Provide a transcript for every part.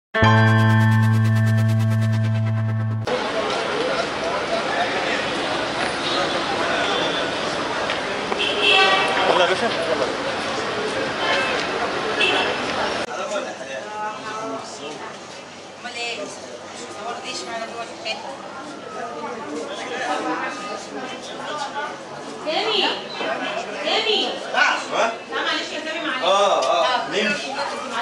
يلا يا باشا يلا امال ايه؟ ما رضيش معانا جوه في الحته سامي سامي ها لا معلش يا سامي معلش اه اه نمشي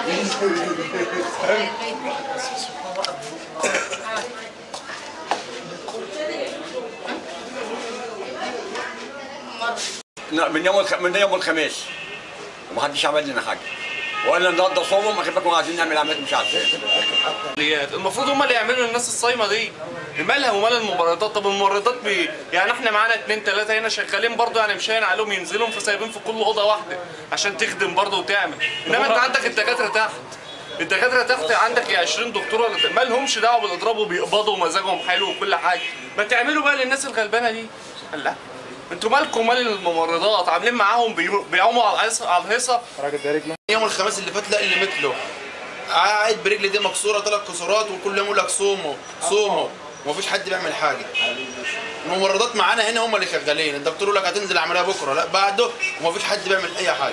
لا، من يوم الخ... من يوم الخميس ومحدش عمل لنا حاجه وقال النهارده صوموا واخد بالكم عايزين نعمل عمليه مش عارف ايه عمليات المفروض هم اللي يعملوا للناس الصايمه دي مالها ومال الممرضات طب الممرضات بي... يعني احنا معانا اتنين تلاته هنا شغالين برضه يعني مش هين عليهم ينزلوا فسايبين في كل اوضه واحده عشان تخدم برضه وتعمل انما انت عندك الدكاتره تحت الدكاتره تحت عندك يا 20 دكتور ولا ما لهمش دعوه بالاضراب وبيقبضوا ومزاجهم حلو وكل حاجه ما تعملوا بقى للناس الغلبانه دي لا انتوا مالكم مال الممرضات عاملين معاهم بي- بيعوموا على الهيصه على الهيصه يوم الخميس اللي فات لا اللي مثله قاعد برجلي دي مكسوره ثلاث كسورات وكل يوم يقول لك صوموا صوموا ومفيش حد بيعمل حاجه الممرضات معانا هنا هم اللي شغالين الدكتور يقول لك هتنزل عمليه بكره لا بعده ومفيش حد بيعمل اي حاجه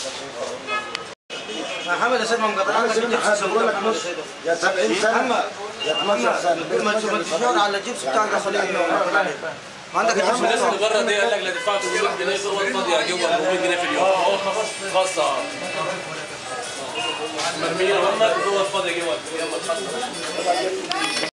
محمد يا سيد ما مقطعنا بقول لك نص يا 70 سنه يا 12 سنه ما تشوفش على الجبس بتاعك يا خليل ما عندك الجبس الناس اللي بره دي قال لك لا تدفعوا 300 جنيه جوه الفاضيه جوه 400 جنيه في اليوم خاصه مرميه هم جوه الفاضيه جوه يلا